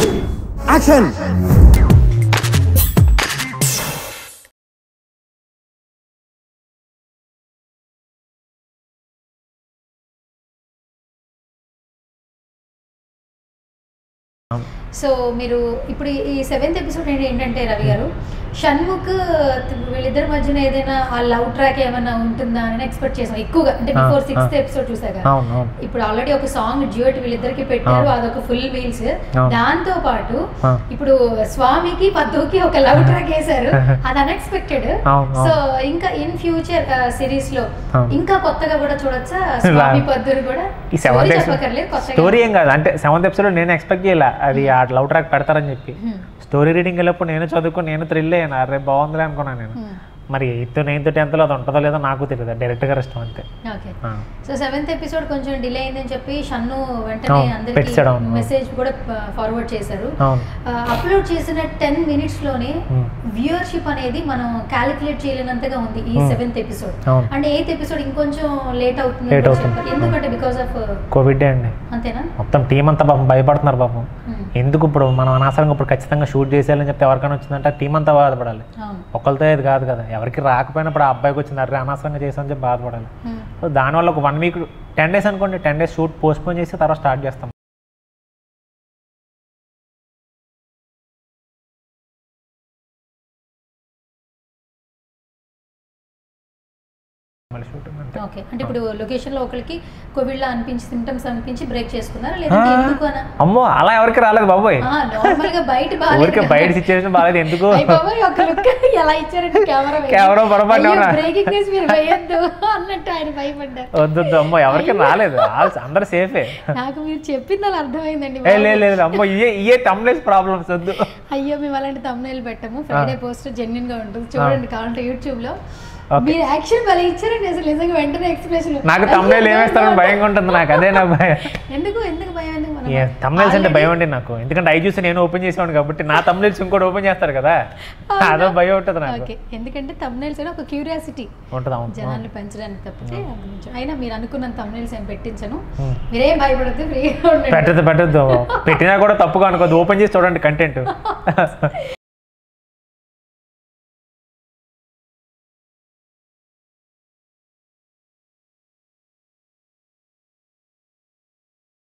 Action so మీరు ఇప్పుడు ఈ సెవెంత్ ఎపిసోడ్ ఏంటంటే రవి గారు షణ్ముఖ్ వీళ్ళిద్దరి మధ్యన ఏదైనా ఆ లవ్ ట్రాక్ ఏమైనా ఉంటుందా అని ఎక్స్పెక్ట్ చేసాం ఎక్కువగా అంటే ఆ, బిఫోర్ సిక్స్త్ ఆ. ఎపిసోడ్ చూసాక అవును అవును ఇప్పుడు ఆల్రెడీ ఒక సాంగ్ డ్యూట్ వీళ్ళిద్దరికి పెట్టారు అవును. అదొక ఫుల్ మీల్స్ అవును. దాంతో పాటు ఆ. ఇప్పుడు స్వామికి పద్దుకి ఒక లవ్ ట్రాక్ వేశారు అది అన్ఎక్స్పెక్టెడ్ అవును, సో అవును. ఇంకా ఇన్ ఫ్యూచర్ సిరీస్ లో అవును. ఇంకా కొత్తగా కూడా చూడొచ్చా స్వామి పద్దుని కూడా ఈ Story సెవెంత్ చెప్పక్కర్లేదు కొత్తగా స్టోరీ ఏం కాదు అంటే సెవెంత్ ఎపిసోడ్ నేను ఎక్స్పెక్ట్ చేయాల అది ఆ లవ్ ట్రాక్ పెడతారని చెప్పి Hmm. స్టోరీ రీడింగ్ వెళ్ళినప్పుడు నేను చదువుకుని నేను థ్రిల్ అయ్యాను అరే బాగుందిలే అనుకున్నాను నేను Hmm. మరి ఎయిత్ నైన్త్ టెన్త్లో అది ఉంటుందో లేదో నాకు తెలియదు డైరెక్ట్గా ఇష్టం అంతే ఓకే ఆ. సో సెవెంత్ ఎపిసోడ్ కొంచెం డిలే అయిందని చెప్పి షన్ను వెంటనే అవును, అందరికి పెట్టాడు, అవును. మెసేజ్ కూడా ఫార్వర్డ్ చేశారు అవును అప్లోడ్ చేసిన టెన్ మినిట్స్ లోనే Hmm. వ్యూవర్షిప్ అనేది మనం క్యాలిక్యులేట్ చేయలేనంతగా ఉంది ఈ Hmm. సెవెంత్ ఎపిసోడ్ అవును. అంటే ఎయిత్ ఎపిసోడ్ ఇంకొంచెం లేట్ అవుతుంది Late కూడా అవుతుంది. చెప్పారు. ఎందుకంటే బికాస్ ఆఫ్ కోవిడ్ అండి అంతేనా మొత్తం టీం అంతా పాపం భయపడుతున్నారు పాపం Hmm. ఎందుకు ఇప్పుడు మనం అనవసరంగా ఇప్పుడు ఖచ్చితంగా షూట్ చేసేయాలని చెప్తే ఎవరికైనా వచ్చిందంటే టీం అంతా బాధపడాలి అవును ఒకరితో ఇది కాదు కదా ఎవరికి రాకపోయినప్పుడు ఆ అబ్బాయికి వచ్చింది అరే అనవసరంగా చేసామని చెప్పి బాధపడాలి Hmm. సో దానివల్ల ఒక వన్ వీక్ టెన్ డేస్ అనుకోండి టెన్ డేస్ షూట్ పోస్ట్పోన్ చేసి తర్వాత స్టార్ట్ చేస్తాం మళ్ళీ షూటింగ్ అంతే ఓకే అంటే ఇప్పుడు లొకేషన్ లో ఒకరికి కోవిడ్ లో అనిపించి సిమ్టమ్స్ అనిపించి బ్రేక్ చేసుకున్నారా లేదంటే ఎందుకు అనా అమ్మో అలా ఎవరికి రాలేదు బాబోయ్ నార్మల్ గా బయట ఊరికే బయట సిచ్యువేషన్ బాగాలేదు ఎందుకు ఒక లుక్ ఎలా ఇచ్చారంటే కెమెరా కెమెరా పొరపాటు ఎవరా? బ్రేకింగ్ న్యూస్ మీరు వేయొద్దు అన్నట్టు ఆయన భయపడ్డారు వద్దు వద్దు, అమ్మో ఎవరికి రాలేదు ఆ- అందరు సేఫే నాకు మీరు చెప్పింది అలా అర్థమైందండి ఏ లేదు లేదు అమ్మో ఇయే ఇయే టమ్లెస్ ప్రాబ్లమ్స్ వద్దు అయ్యో మేము అలాంటి తమ్ముళ్ళు పెట్టాము ఫ్రైడే పోస్ట్ జెన్యున్ గా ఉంటుంది చూడండి కావాలంటే యూట్యూబ్ లో Okay. మీరు యాక్షన్ భలే ఇచ్చారండి అసలు నిజంగా వెంటనే ఎక్స్ప్రెషన్ నాకు తమ్నేలు ఏమేస్తారని భయంగా ఉంటుంది నాకు అదే నాకు భయం ఎందుకు ఎందుకు భయం ఎందుకు మనం తమ్నేల్స్ అంటే Already- భయం అండి నాకు ఎందుకంటే ఐ చూసి నేను ఓపెన్ చేసేవాడు కాబట్టి నా తమ్నేల్స్ ఇంకోటి ఓపెన్ చేస్తారు కదా అదో భయం ఉంటుంది నాకు ఓకే ఎందుకంటే తమ్నైల్స్ ఒక క్యూరియాసిటీ ఉంటుంది అవును జనాల్ని పెంచడానికి తప్పితే అందు నుంచి. అయినా మీరు అనుకున్న తమ్నైల్స్ ఏం పెట్టించను Hmm. మీరేం భయపడద్దు ఫ్రీగా ఉండండి పెట్టద్దు పెట్టద్దు పెట్టినా కూడా తప్పుగా అనుకోద్దు ఓపెన్ చేసి చూడండి కంటెంట్